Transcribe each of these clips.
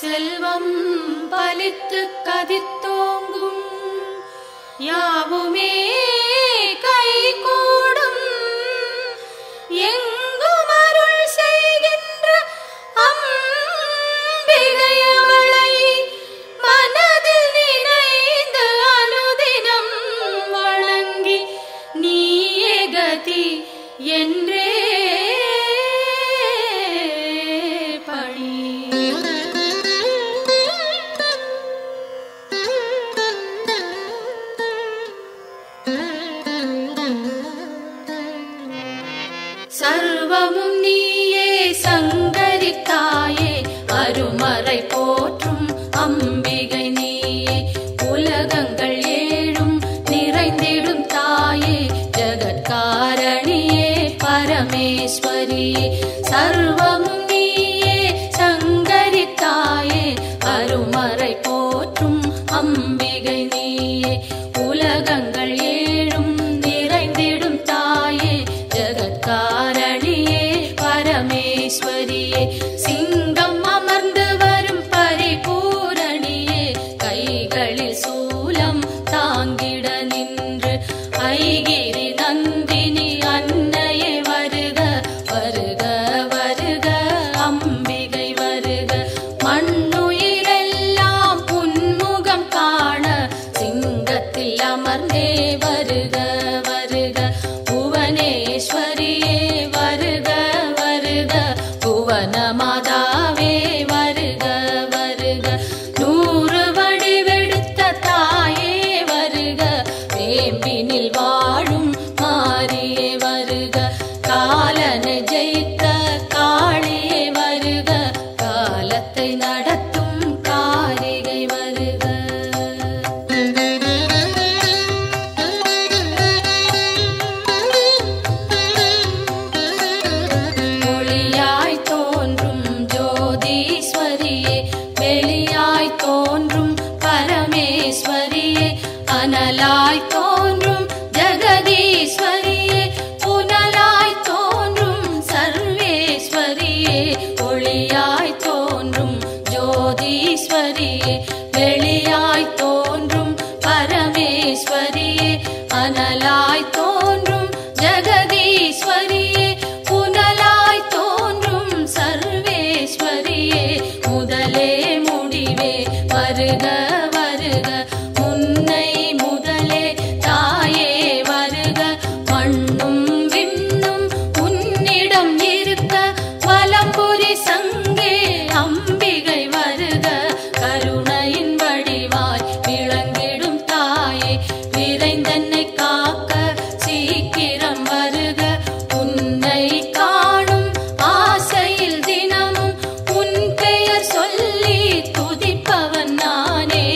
செல்வம் பலித்து கதித்தோங்கும் யாவுமே கைகூடும் எங்கும் அருள் செய்கின்ற அம்பிகையவளை மனதில் நினைந்து அனுதினம் வணங்கி நீயே கதி என்றே பணி சர்வமும் நீயே சங்கரித்தாயே அருமறை போற்றும் அம்பிகை நீயே உலகங்கள் ஏழும் நிறைந்திடும் தாயே ஜகத்காரணியே பரமேஸ்வரியே சர்வமும் நீயே சங்கரித்தாயே அருமறை போற்றும் அம்பிகை நீயே உலகங்கள் ஏழும் நிறைந்திடும் தாயே ஜகத்காரணியே பரமேஸ்வரியே சிங்கம் அமர்ந்து வரும் பரிபூரணியே கைகளில் சூலம் தாங்கிட நின்று ஐகிரி நந்தினி அன்னையே வருக வருக வருக அம்பிகை வருக மண்ணுயிரெல்லாம் புன்முகம் காண சிங்கத்தில் அமர்ந்தே வருக வருக புவனேஸ்வரியே வருக வருக புவன மாதாவே வருக வருக நூறு வடிவெடுத்த தாயே வருக வேம்பினில் வாழும் மாரியே வருக காலனை ஜெயித்த காளியே வருக காலத்தை நடத்தும் காரிகை வருக ஒளியாய் தோன்றும் ஜோதீஸ்வரியே வெளியாய் தோன்றும் பரமேஸ்வரியே அனலாய் தோன்றும் ஜெகதீஸ்வரியே புனலாய் தோன்றும் சர்வேஸ்வரியே ஒளியாய் தோன்றும் ஜோதீஸ்வரியே வெளியாய் தோன்றும் பரமேஸ்வரியே அனலாய் தோன்றும் ஜெகதீஸ்வரியே புனலாய் தோன்றும் சர்வேஸ்வரியே முதலே முடிவே வருக வருக முன்னை முதலே தாயே வருக மண்ணும் விண்ணும் உன்னிடம் இருக்க வலம்புரி சங்கே அம்பிகை வருக கருணையின் வடிவாய் விளங்கிடும் தாயே விரைந்தன்னை காக்க சீக்கிரம் வருக உன்னை காணும் ஆசையில் தினமும் உன் பெயர் சொல்லி துதிப்பவன் நானே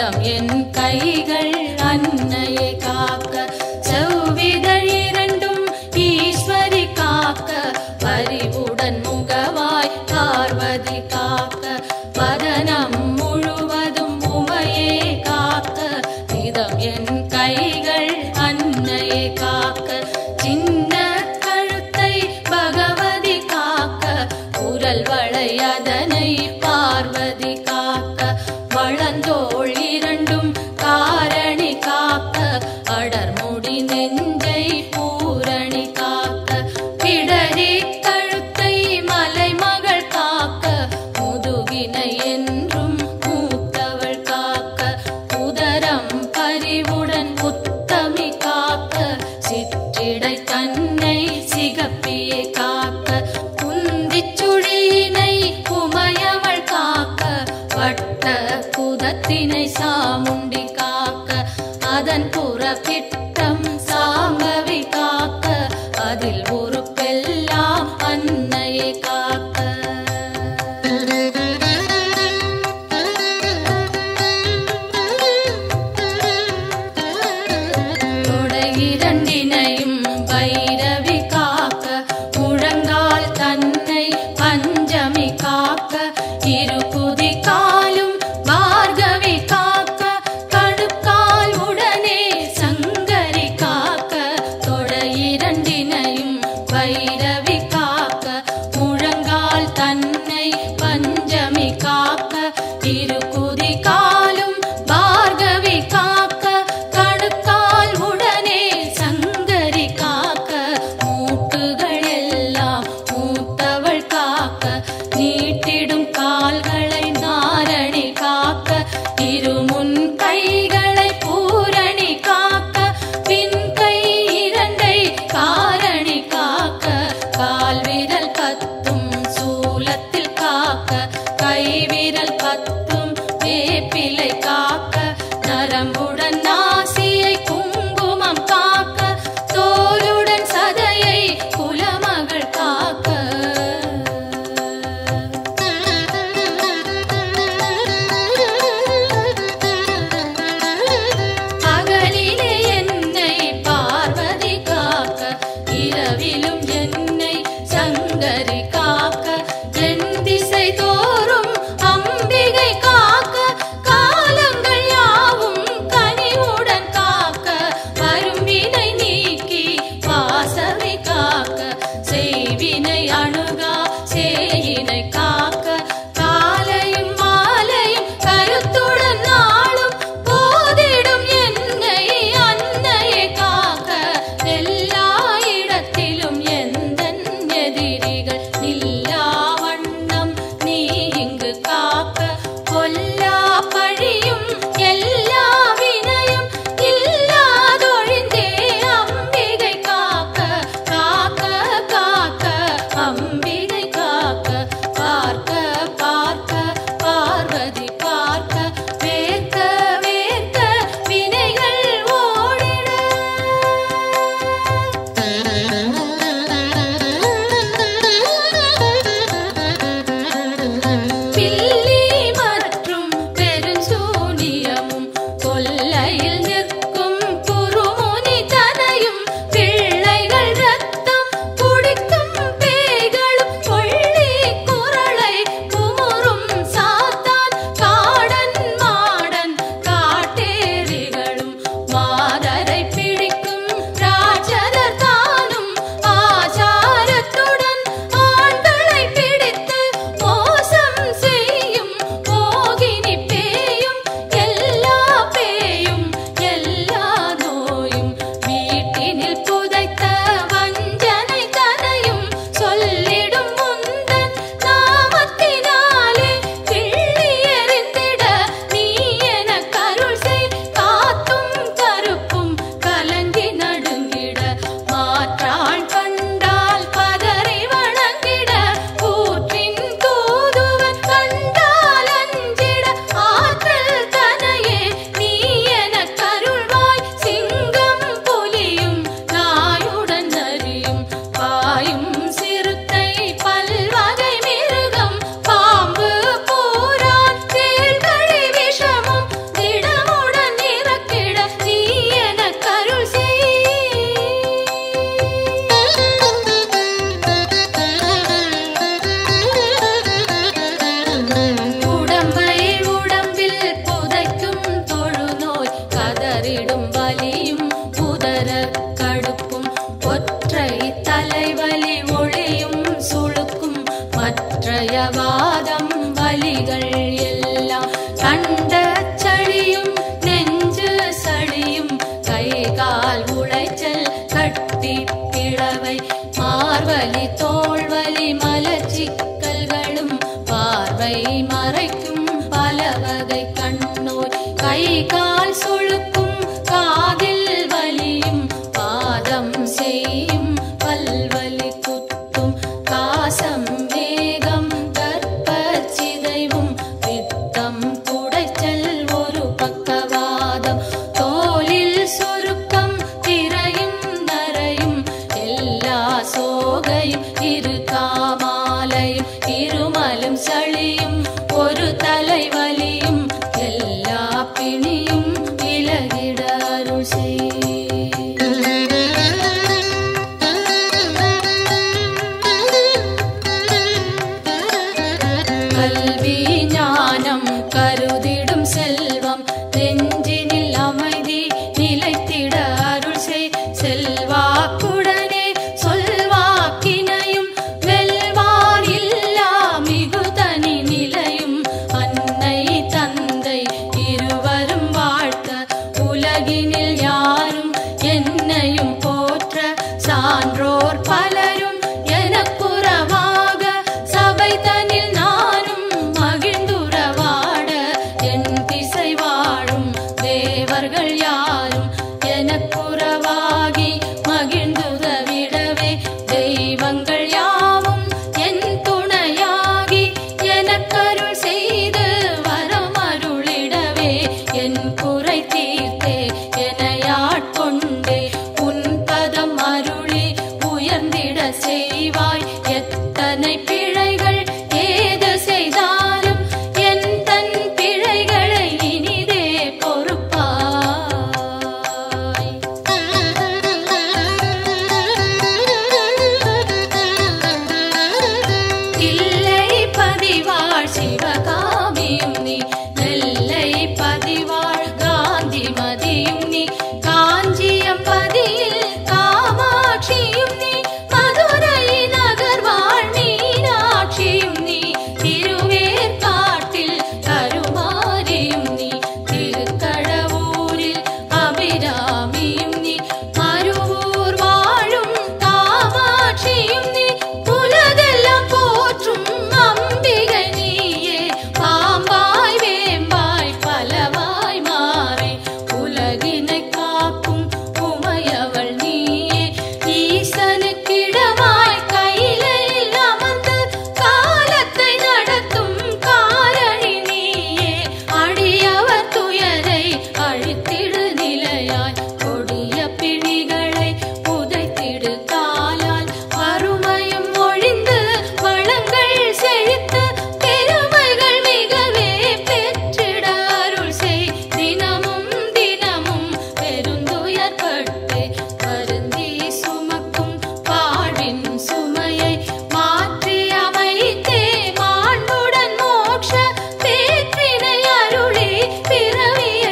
நிதம் என் கைகள் அன்னையை காக்க செவ்விதழ் இரண்டும் ஈஸ்வரி காக்க பரிவுடன் முகவாய் பார்வதி காக்க வதனம் முழுவதும் உமையே காக்க நிதம் என் கைகள் அன்னையை காக்க சின்ன கழுத்தை பகவதி காக்க குரல் வளை அதனை பார்வதி காக்க வளந்தோள் இரண்டும் காரணி காக்க அடர்முடி நெஞ்சை பூரணி காக்க பிடரி கழுத்தை மலைமகள் காக்க முதுகினை என்றும் மூத்தவள் காக்க உதரம் பரிவுடன் உத்தமி காக்க சிற்றிடை தன்னை சிகப்பியே காக்க குந்திச் சுழியினை உமையவள் காக்க வட்ட குதத்தினை சாமுண்டி காக்க அதன் புறக்கிட்டம் சாம்பவி காக்க அதில் ஒரு பெல்லாம் அன்னையை காக்க தொடை இரண்டினையும் பைரவி காக்க முழங்கால் தன்னை பஞ்சமி காக்க இரு குதி காலும் பார்கவி காக்க கடுக்கால் உடனே சங்கரி கை கால் சுழுக்கும் காதில் வலியும் பாதம் செய்யும் பல்வலி குத்தும் காசம் வேகம் கற்பச்சிதைவும் பித்தம் குடைச்சல் ஒரு பக்கவாதம் தோலில் சுருக்கம் திரையும் நரையும் எல்லா சோகையும் இரு காமாலையும் இருமலும் சளியும் ஒரு தலைவலியும் எல்லா பிணியும் விலகிட அருள் செய் கல்வி ஞானம் கருதிடும் செல்வம் நெஞ்சினில் அமைதி நிலைத்திட அருள் செய் செல்வாக்குடனே சொல்வாக்கினையும் வெல்வார் இல்லா மிகுதனி நிலையும் அன்னை தந்தை இருவரும் வாழ்த்த உலகினில் யாரும் என்னையும் போற்ற சான்றோர் பலரும் எனக்குறவாக சபை தனில் நானும் மகிழ்ந்துறவாட என் திசை வாழும் தேவர்கள் யாரும் எனக்குறவாகி மகிழ்ந்துதவிடவே தெய்வங்கள் யாவும் என் துணையாகி எனக்கருள் செய்து வரமருளிடவே என் குறை தீர்த்தே எனையாட்கொண்டே உன் பதம் அருளி உயர்ந்திட செய்வாய் எத்தனை பிழைகள் ஏது செய்தாலும் என் தன் பிழைகளை இனிதே பொறுப்பாய் தில்லை பதிவாழ் சிவகாமியும் நீ நெல்லை பதிவாழ் காந்தி மதியும் நீ காஞ்சியம் பதியில் காமாட்சியும் நீ மதுரை நகர் வாழ் மீனாட்சியும் நீ திருவேற்காட்டில் கருமாரியும் நீ திருக்கடவூரில் அபிராமியும் நீ மருவூர் வாழும் காமாட்சியும் நீ உலகெல்லாம் போற்றும் அம்பிகை நீயே பாம்பாய் வேம்பாய் பலவாய் மாறி உலகினை காக்கும் உமையவள் நீயே ஈசனுக்கிடமாய் கையிலில் அமர்ந்து காலத்தை நடத்தும் காரணி நீயே அடியவர் துயரை அழித்திடு நிலையாய் கொடிய பிணிகளை புதைத்திடு காலால் வறுமையும் ஒழிந்து வளங்கள் செழித்து பெருமைகள் மிகவே பெற்றிட அருள் செய் தினமும் தினமும் பெருந்துயர்பட்டு வருந்தி சுமக்கும் வாழ்வின் சுமையை மாற்றி அமைத்தே மாண்புடன் மோட்ச பேற்றினை அருளி பிறவியை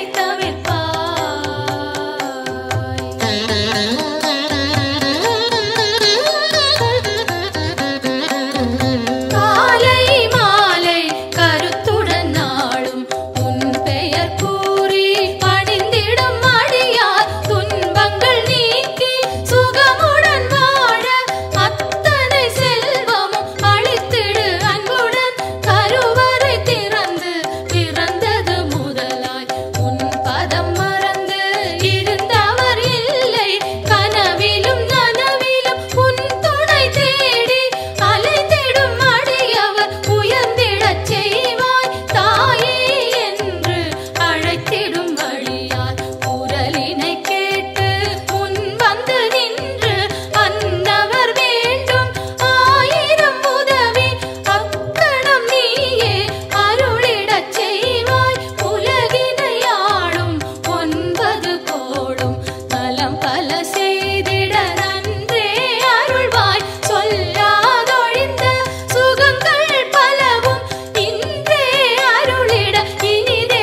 தவிர்ப்பாய் காலை மாலை கருத்துடன் நாளும் உன் பெயர் கூறி பணிந்திடும் அடியார் துன்பங்கள் நீக்கி சுகமுடன் வாழ அத்தனை செல்வமும் அளித்திடு அன்புடன் கருவறை திறந்து பிறந்தது முதலாய் உன் பதம் மறந்து இருந்தவர் இல்லை கனவிலும் நனவிலும் உன் துணை தேடி அலைந்திடும் அடியவர் உயர்ந்திடச் செய்வாய் தாயே என்று அழைத்திடும் வழியார் குரலினை கேட்டு முன் வந்து நின்று அன்னவர் வேண்டும் ஆயிரம் உதவி அக்கணம் நீயே அருளிடச் செய்வாய் உலகினை ஆளும் ஒன்பது கோடும் நலம் பல செய்திட நன்றே அருள்வாய் சொல்லாதொழிந்த சுகங்கள் பலவும் இன்றே அருளிட இனிதே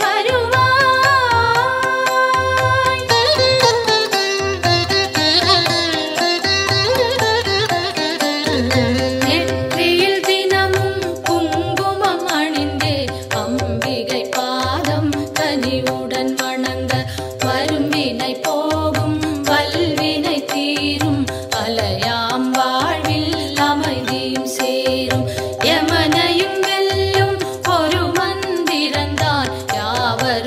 வருவாய் நெற்றியில் தினமும் குங்குமம் அணிந்தே அம்பிகை பாதம் கனிவுடன் வணங்க வரும்பினை போகும் வல்வினை தீரும் அலையாம் வாழ்வில் அமைதியும் சேரும் யமனையும் வெல்லும் ஒரு மந்திரந்தான் யாவரும் சொல்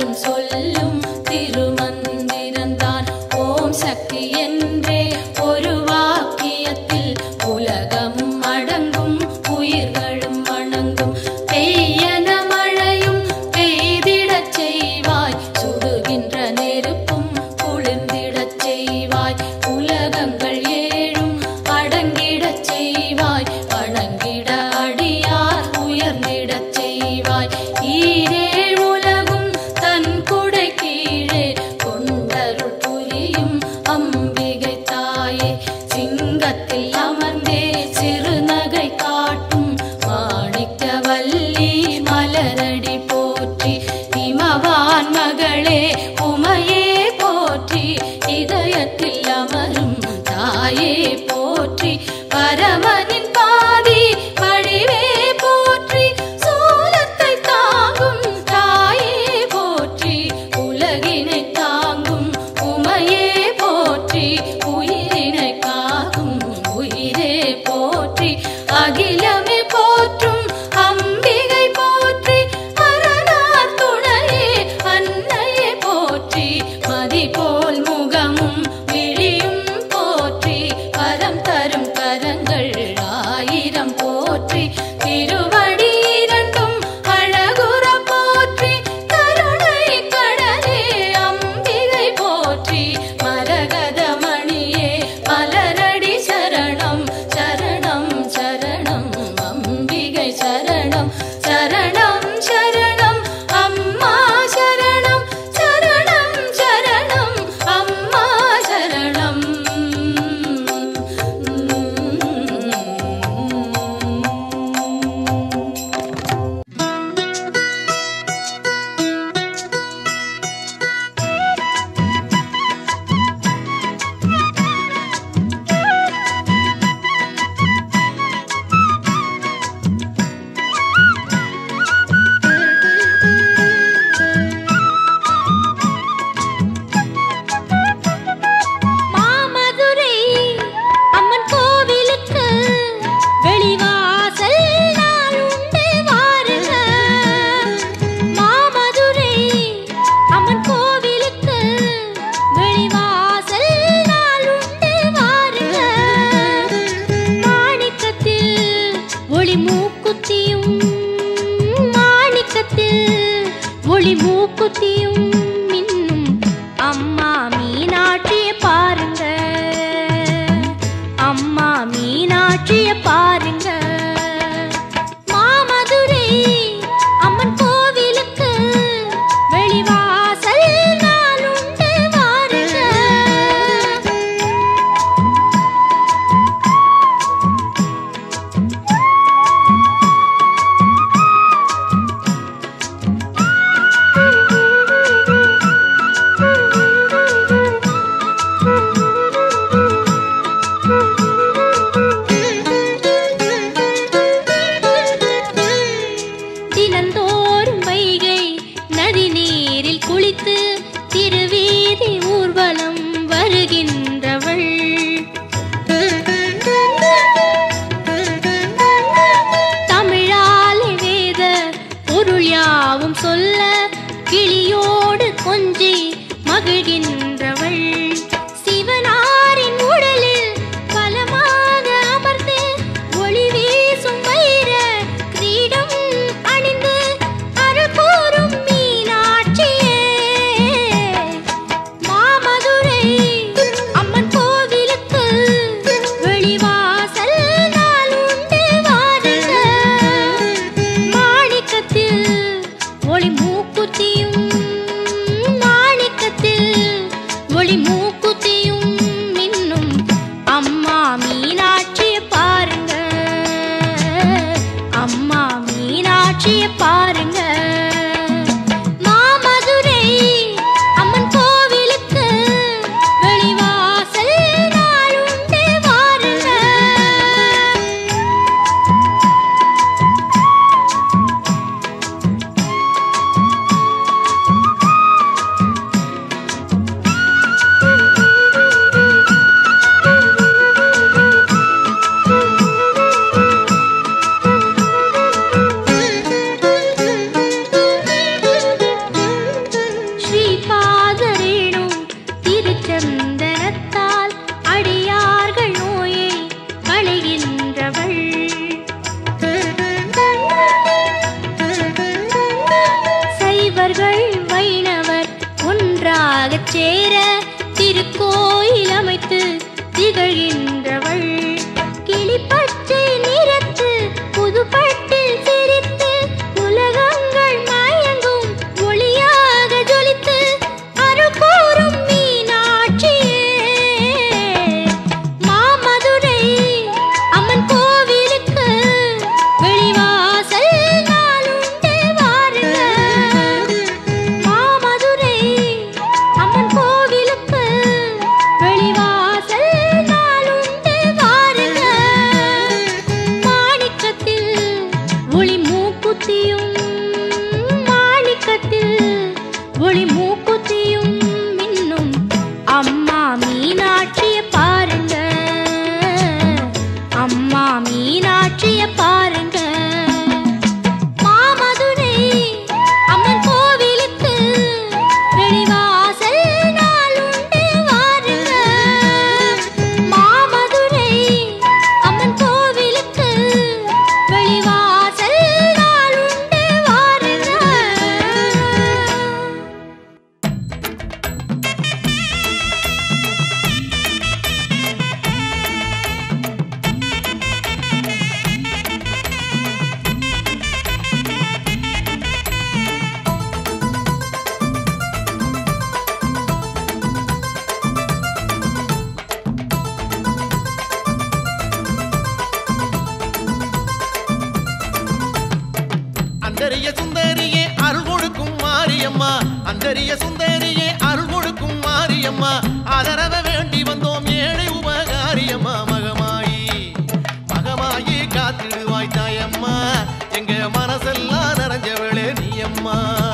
சொல்லும் திருமந்திரந்தான் ஓம் சக்தி என்றே ஒரு வாக்கியத்தில் உலகமும் அடங்கும் உயிர்களும் வணங்கும் பெய்யன மழையும் பெய்திடச் செய்வாய் சுடுகின்ற நெருப்பும் குளிர்ந்திடச் செய்வாய் உலகங்கள் ஏழும் அடங்கிடச் செய்வாய் வணங்கிட அடியார் உயர்ந்திடச் செய்வாய் ஈரேழ் உலகும் தன் குடை கீழே கொண்டருள் புரியும் அம்பிகை தாயே சிங்கத்தில் அமர்ந்தே சிறுநகை காட்டும் மாணிக்கவல்லி மலரடி போற்றி இமவான் மகளே உமையே போற்றி இதயத்தில் அமரும் தாயே போற்றி பரமனின் பாதி வடிவே போற்றி சோலத்தை தாங்கும் தாயே போற்றி உலகினை தாங்கும் உமையே போற்றி உயிரினை காக்கும் உயிரே போற்றி அகிலமே போற்றும் அம்பிகை போற்றி அரணார் துணையே அன்னையே போற்றி மதி போல் முகமும் விழியும் போற்றி வரம் தரும் கரங்கள் ஆயிரம் போற்றி திருவடி இரண்டும் அழகுற போற்றி கருணை கடலே அம்பிகை போற்றி மரகத மணியே மலரடி சரணம் சரணம் சரணம் அம்பிகை சரணம் சரணம் சரணம் அம்மா சரணம் சரணம் சரணம் அம்மா சரணம் மாமதுரை அம்மன் கோவிலுக்கு வெளிவாசல் நாள் உண்டு வாருங்க மாமதுரை அம்மன் கோவிலுக்கு வெளிவாசல் நாள் உண்டு வாருங்க மாணிக்கத்தில் ஒளி மூக்குத்தியும் மாணிக்கத்தில் ஒளி மூக்குத்தியும் மின்னும் அம்மா மீனாட்சிய பாருங்க அம்மா மீனாட்சிய பாருங்க மாமதுரை அம்மன் கோவிலுக்கு வெளிவாசல் நாள் உண்டு வாருங்க தினந்தோறும் வைகை நதி நீரில் குளித்து திருவீதி ஊர்வலம் வருகின்றவள் தமிழாலே வேத பொருள் யாவும் சொல்ல கிளியோடு கொஞ்சி மகிழ்கின்றவள் சிவனாரின் உடலில் பலமாக அமர்ந்து ஒளி வீசும் வைர கிரீடம் அணிந்து அருள் கூறும் மீனாட்சியே மாமதுரை அம்மன் கோவிலுக்கு வெளிவாசல் நாள் உண்டு வாருங்க மாணிக்கத்தில் ஒளி மூக்குத்தியும் மாணிக்கத்தில் சேர திருக்கோயில் அமைத்து திகழ்கின்றவள் கிளிப்பச்சை நிறத்து புதுப்பட்டில் சிரித்து உலகங்கள் மயங்கும் ஒளியாக ஜொலித்து அருள் கூறும் மீனாட்சியே மாமதுரை அம்மன் கோவிலுக்கு வெளிவாசல் நாளுண்டு வாருங்க மாமதுரை அம்மன் கோவிலுக்கு வெளிவாசல் நாளுண்டு வாருங்க மாணிக்கத்தில் ஒளி மூக்குத்தியும் மாணிக்கத்தில் ஒளி மூக்குத்தியும் மின்னும் அம்மா மீனாட்சிய பாருங்க அம்மா மீனாட்சிய பாருங்க மாமதுரை அம்மன் கோவிலுக்கு வெளிவாசல் நாளுண்டு வாருங்க மாமதுரை அம்மன் கோவிலுக்கு வெளிவாசல் நாளுண்டு வாருங்க அந்தரிய சுந்தரியே அருள் கொடுக்கும் மாரியம்மா அந்தரிய சுந்தரியே அருள் கொடுக்கும் மாரியம்மா ஆதரவ வேண்டி வந்தோம் ஏழை உபகாரியம்மா மகமாயி மகமாயி காத்திடுவாய் தாயம்மா எங்க மனசெல்லாம் நிறைஞ்சவளே நீயம்மா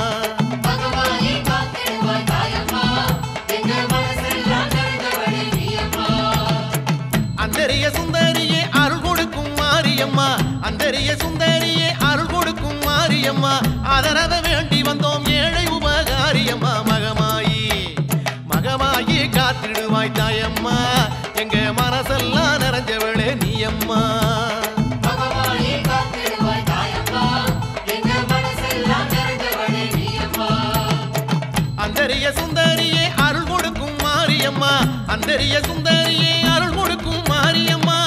அந்தரிய சுந்தரியே அருள் கொடுக்கும் மாரியம்மா அந்தரிய சுந்தரியே அருள் கொடுக்கும் மாரியம்மா ஆதரவ வேண்டி வந்தோம் ஏழை உபகாரியம்மா மகமாயி மகமாயி காத்திடுவாய் தாயம்மா எங்க மனசெல்லாம் நிறைஞ்சவளே நீயம்மா அந்தரிய சுந்தரியே அருள் கொடுக்கும் மாரியம்மா அந்தரிய சுந்தரியே அருள் கொடுக்கும் மாரியம்மா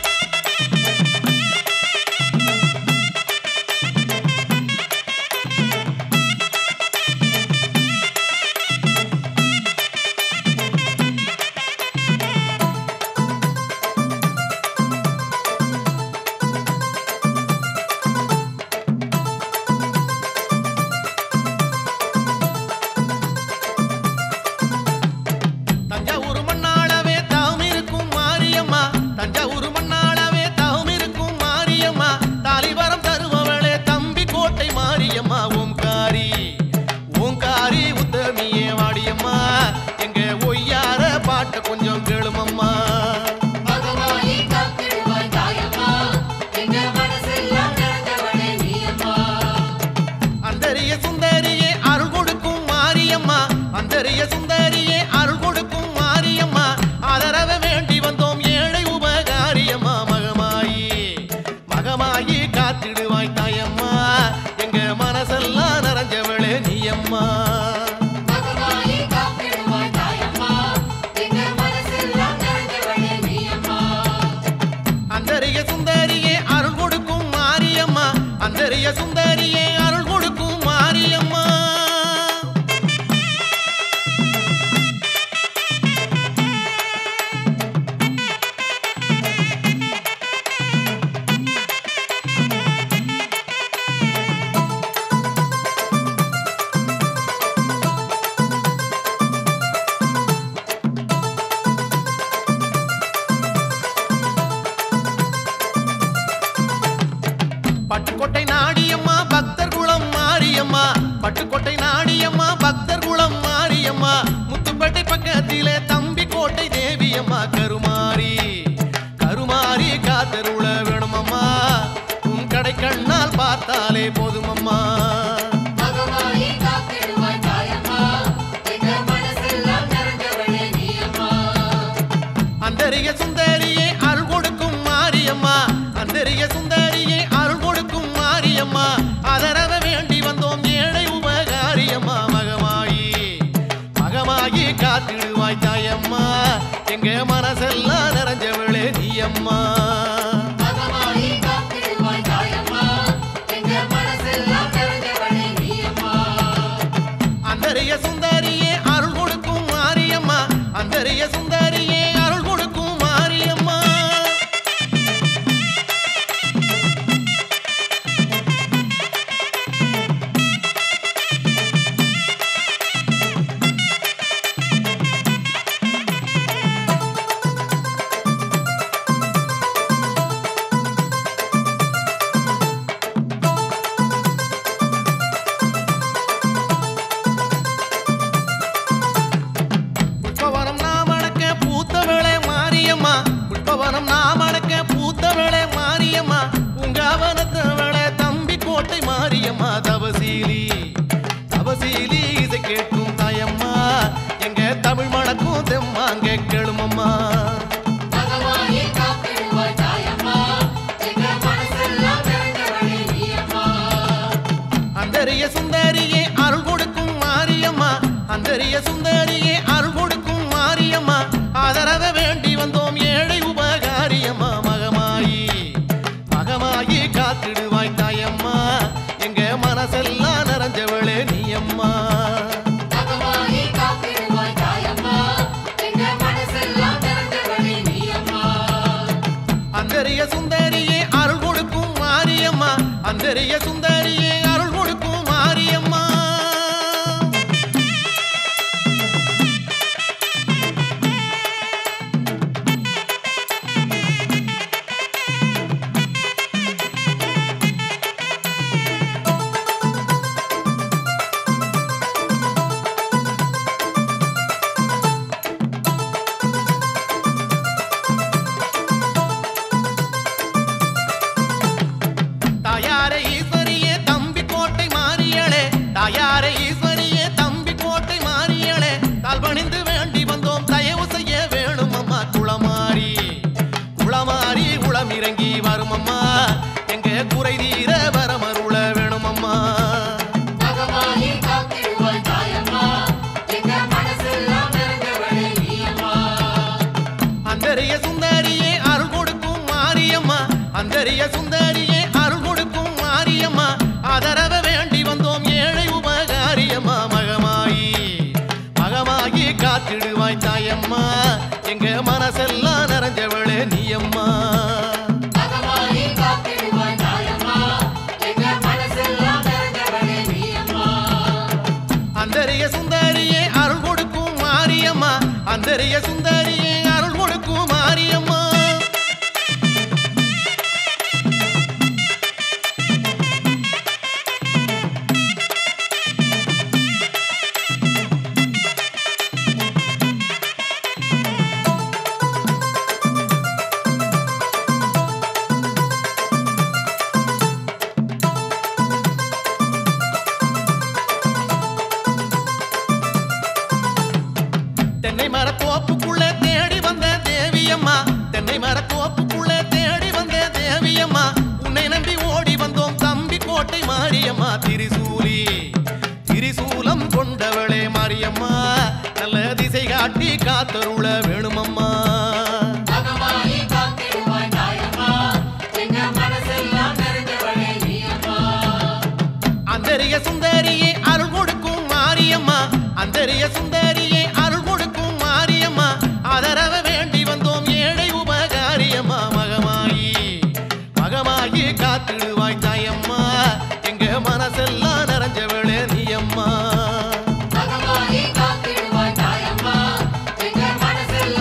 தஞ்சாவூர் மண்ணாளவே தாம் இருக்கும் மாரியம்மா தஞ்சாவூர் மண்ணாளவே தாம் இருக்கும் மாரியம்மா தாலிவரம் தருபவளே தம்பி கோட்டை மாரியம்மா ஓம்காரி ஓங்காரி உத்தமியே வாடியம்மா எங்க ஒய்யார பாட்டை கொஞ்சம் கேளுமம்மா அந்தரிய சுந்தரியே அருள் கொடுக்கும் மாரியம்மா அந்தரிய சுந்தரியே அருள் கொடுக்கும் மாரியம்மா ஆதரவ வேண்டி வந்தோம் ஏழை உபகாரியம்மா மகமாயி மகமாயி காத்திடுவாய் தாயம்மா எங்க மனசெல்லாம் நிறைஞ்சவளே நீயம்மா அந்தரிய சுந்தரியே அருள் கொடுக்கும் மாரியம்மா அந்தரிய சுந்தரியே அருள் கொடுக்கும் மாரியம்மா பட்டுக்கோட்டை நாடியம்மா பக்தர் குளம் மாரியம்மா பட்டுக்கோட்டை நாடியம்மா பக்தர் குளம் மாரியம்மா முத்துப்பேட்டை பக்கத்திலே தம்பி கோட்டை தேவியம்மா கருமாரி கருமாரி காத்தருள வேணுமம்மா உன் கடை கண்ணால் பார்த்தாலே போதுமம்மா அந்தரிய சுந்தரியே அருள் கொடுக்கும் மாரியம்மா அந்தரிய சுந்தரியே அருள் கொடுக்கும் மாரியம்மா அதரவ வேண்டி வந்தோம் ஏழை உபகாரியம்மா மகமாயி மகமா மகமாயி காத்திடுவாய் தாயம்மா எங்க மனசெல்லாம் நிறைஞ்சவளே நீ அம்மா மகமாயி காத்திடுவாய் தாயம்மா எங்க மனசெல்லாம் நிறைஞ்சவளே நீ அம்மா அந்தரிய சுந்தரியே அருள் கொடுக்கும் மாரியம்மா அந்தரிய சுந்தரியே அருள் கொடுக்கும் மாரியம்மா புஷ்பவனம் நாமணக்க பூத்தவளே மாரியம்மா புஷ்பவனம் நாமணக்க பூத்தவளே மாரியம்மா பூங்காவனத்தவளே தம்பி கோட்டை மாரியம்மா தவசீலி தவசீலி இசை கேட்கும் தாயம்மா எங்க தமிழ் மணக்கும் தெம்மாங்க கேளுமம்மா மகமாயி காத்திடுவாய் தாயம்மா எங்க மனசெல்லாம் நிறைஞ்சவளே நீ அம்மா அந்தரிய சுந்தரியே அருள் கொடுக்கும் மாரியம்மா அந்தரிய சுந்தரியே அருள் கொடுக்கும் மாரியம்மா ஆதரவ வேண்டி வந்தோம் ஏழை உபகாரியம்மா மகமாயி மகமாயி காத்திடுவாய் தாயம்மா எங்க மனசெல்லாம் நிறைஞ்சவளே நீ அம்மா மகமாயி காத்திடுவாய் தாயம்மா எங்க மனசெல்லாம் நிறைஞ்சவளே நீ அம்மா அந்தரிய சுந்தரியே அருள் கொடுக்கும் மாரியம்மா அந்தரிய சுந்தரியே அருள் கொடுக்கும் மாரியம்மா தாயார ஈஸ்வரியே தம்பி கோட்டை மாறியளே தாயார ஈஸ்வரியே தம்பி கோட்டை மாறியளே தாழ்பணிந்து வேண்டி வந்தோம் தயவு செய்ய வேணும் அம்மா குளமாரி குளமாரி குளம் இறங்கி வரும் அம்மா எங்க குறை தீர வரமருள வேணும் அம்மா மகமாயி காத்திடுவாய் தாயம்மா எங்க மனசெல்லாம் நிறைஞ்சவளே நீ அம்மா அந்தரிய சுந்தரியே அருள் கொடுக்கும் மாரியம்மா அந்தரிய சுந்தரியே அருள் கொடுக்கும் மாரியம்மா ஆதரவ வேண்டி வந்தோம் ஏழை உபகாரியம்மா மகமாயி மகமாயி காத்திடுவாய் தாயம்மா எங்க மனசெல்லாம் நிறைஞ்சவளே நீ அம்மா மகமாயி காத்திடுவாய் தாயம்மா எங்க மனசெல்லாம் நிறைஞ்சவளே நீ அம்மா அந்தரிய சுந்தரியே அருள் கொடுக்கும் மாரியம்மா அந்தரிய சுந்தரியே அருள் கொடுக்கும் மாரியம்மா தென்னை மரத்தோப்புக்குள்ள தேடி வந்த தேவியம்மா தென்னை மரத்தோப்புக்குள்ள தேடி வந்த தேவியம்மா உன்னை நம்பி ஓடி வந்தோம் தம்பி கோட்டை மாரியம்மா திரிசூலி திரிசூலம் கொண்டவளே மாரியம்மா நல்ல திசை காட்டி காத்தருள வேணுமம்மா மகமாயி காத்திடுவாய் தாயம்மா எங்க மனசெல்லாம் நிறைஞ்சவளே நீ அம்மா அந்தரிய சுந்தரியே அருள் கொடுக்கும் மாரியம்மா அந்தரிய சுந்தரியே அருள் கொடுக்கும் மாரியம்மா ஆதரவ வேண்டி வந்தோம் ஏழை உபகாரியம்மா மகமாயி மகமாயி காத்திடுவாய் தாயம்மா எங்க மனசெல்லாம் நிறைஞ்சவளே நீ அம்மா மகமாயி காத்திடுவாய் தாயம்மா எங்க மனசெல்லாம்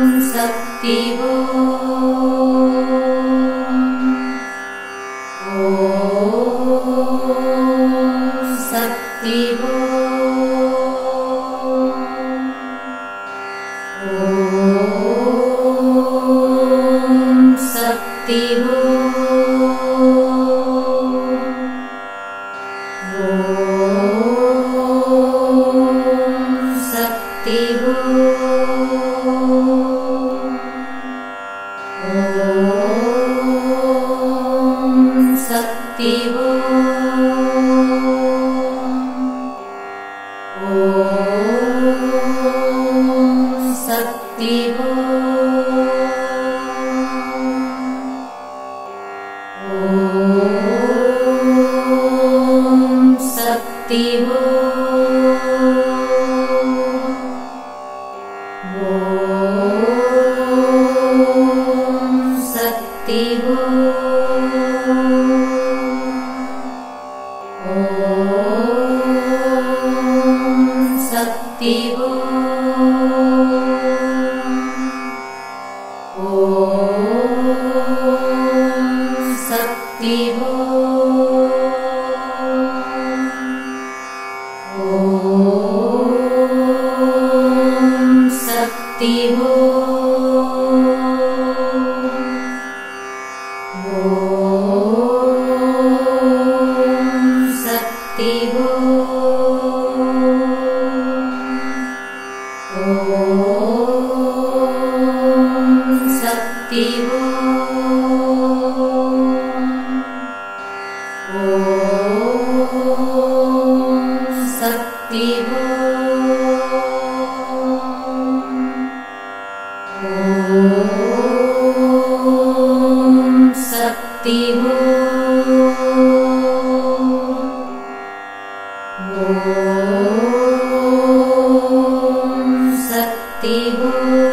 சக்தி ஓம் சக்தி ஓம் சக்தி ஓம் சக்தி ஓம் சக்தி ஓம் சக்தி ஓம் சக்தி ஓம் சக்தி ஓம் சக்தி ஓம் சக்தி ஓம் சக்தி ஓம் சக்தி ஓம் சக்தி ஓம் சக்தி ஓம் சக்தி ஓம் சக்தி